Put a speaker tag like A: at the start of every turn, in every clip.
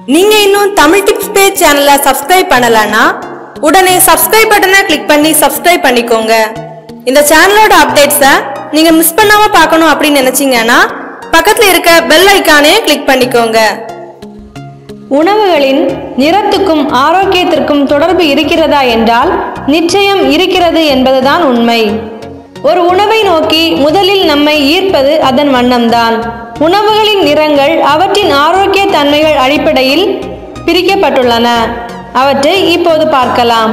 A: நீங்க இன்னும் Tamil tips page சேனலை சப்ஸ்கிரைப் பண்ணலன்னா உடனே சப்ஸ்கிரைப் பட்டனை கிளிக் பண்ணி சப்ஸ்கிரைப் பண்ணிக்கோங்க இந்த சேனலோட அப்டேட்ஸை நீங்க மிஸ் பண்ணாம பார்க்கணும் அப்படின்னு நினைச்சீங்கன்னா பக்கத்துல இருக்க பெல் ஐக்கானே கிளிக் பண்ணிக்கோங்க
B: உணவுகளின் நிறத்துக்கும் ஆரோக்கியத்திற்கும் தொடர்பு இருக்கிறதா என்றால் நிச்சயம் இருக்கிறது என்பதுதான் உண்மை ஒரு உணவை நோக்கி முதலில் நம்மை ஈர்ப்பது அதன் வண்ணம்தான் உணவுகளின் நிறங்கள் அவற்றின் ஆரோக்கிய தன்மைகள் அடிப்படையில் பிரிக்கப்பட்டுள்ளன அவற்றை இப்போது பார்க்கலாம்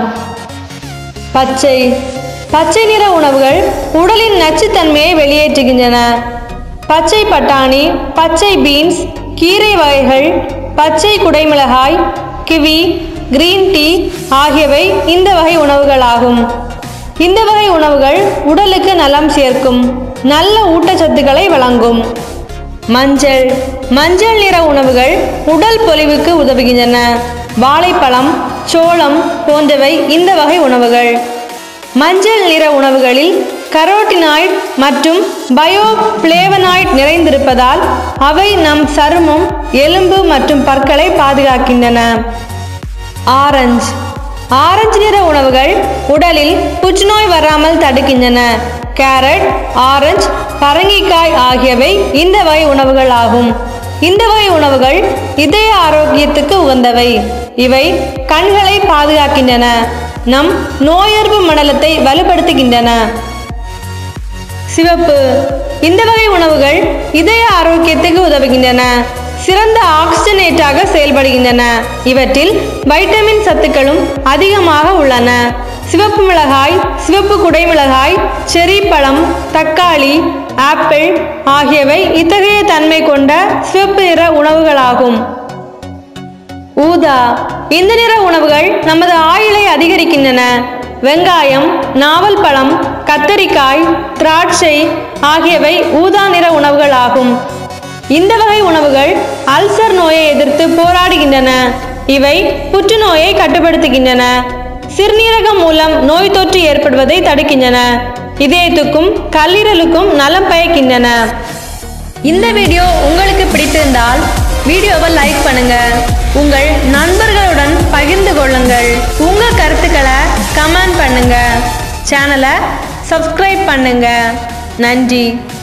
B: பச்சை பச்சை நிற உணவுகள் உடலின் நச்சுத்தன்மையை வெளியேற்றுகின்றன பச்சை பட்டாணி பச்சை பீன்ஸ் கீரை வகைகள் பச்சை குடைமிளகாய் கிவி கிரீன் டீ ஆகியவை இந்த வகை உணவுகளாகும் இந்த வகை உணவுகள் உடலுக்கு நலம் சேர்க்கும் நல்ல ஊட்டச்சத்துக்களை வழங்கும் மஞ்சள் மஞ்சள் நிற உணவுகள் உடல் பொலிவுக்கு உதவுகின்றன வாழைப்பழம் சோளம் போன்றவை இந்த வகை உணவுகள் மஞ்சள் நிற உணவுகளில் கரோட்டினாய்ட் மற்றும் பயோப்ளேவனாய்ட் நிறைந்திருப்பதால் அவை நம் சருமம் எலும்பு மற்றும் பற்களை பாதுகாக்கின்றன ஆரஞ்சு ஆரஞ்சு நிற உணவுகள் உடலில் புற்றுநோய் வராமல் தடுக்கின்றன கேரட் ஆரஞ்சு பரங்கிக்காய் ஆகியவை இந்த வகை உணவுகள் ஆகும் இந்த வகை உணவுகள் இதய ஆரோக்கியத்துக்கு உகந்தவை இவை கண்களை பாதுகாக்கின்றன நம் நோயெதிர்ப்பு மண்டலத்தை வலுப்படுத்துகின்றன சிவப்பு இந்த வகை உணவுகள் இதய ஆரோக்கியத்துக்கு உதவுகின்றன சிறந்த ஆக்சிஜனேட்டாக செயல்படுகின்றன இவற்றில் வைட்டமின் சத்துக்களும் அதிகமாக உள்ளன சிவப்பு மிளகாய் சிவப்பு குடைமிளகாய் செரி பழம் தக்காளி ஆப்பிள் ஆகியவை இத்தகைய தன்மை கொண்ட சிவப்பு நிற உணவுகளாகும் ஊதா இந்த நிற உணவுகள் நமது ஆயுளை அதிகரிக்கின்றன வெங்காயம் நாவல் பழம் கத்தரிக்காய் திராட்சை ஆகியவை ஊதா நிற உணவுகள் ஆகும் இந்த வகை உணவுகள் அல்சர் நோயை எதிர்த்து போராடுகின்றன இவை புற்றுநோயை கட்டுப்படுத்துகின்றன சிறுநீரகம் மூலம் நோய் தொற்று ஏற்படுவதை தடுக்கின்றன இதயத்துக்கும் கல்லீரலுக்கும் நலம் பயக்கின்றன இந்த வீடியோ உங்களுக்கு பிடித்திருந்தால் வீடியோவை லைக் பண்ணுங்க உங்கள் நண்பர்களுடன் பகிர்ந்து கொள்ளுங்கள் உங்க கருத்துக்களை கமெண்ட் பண்ணுங்க சேனலை சப்ஸ்கிரைப் பண்ணுங்க நன்றி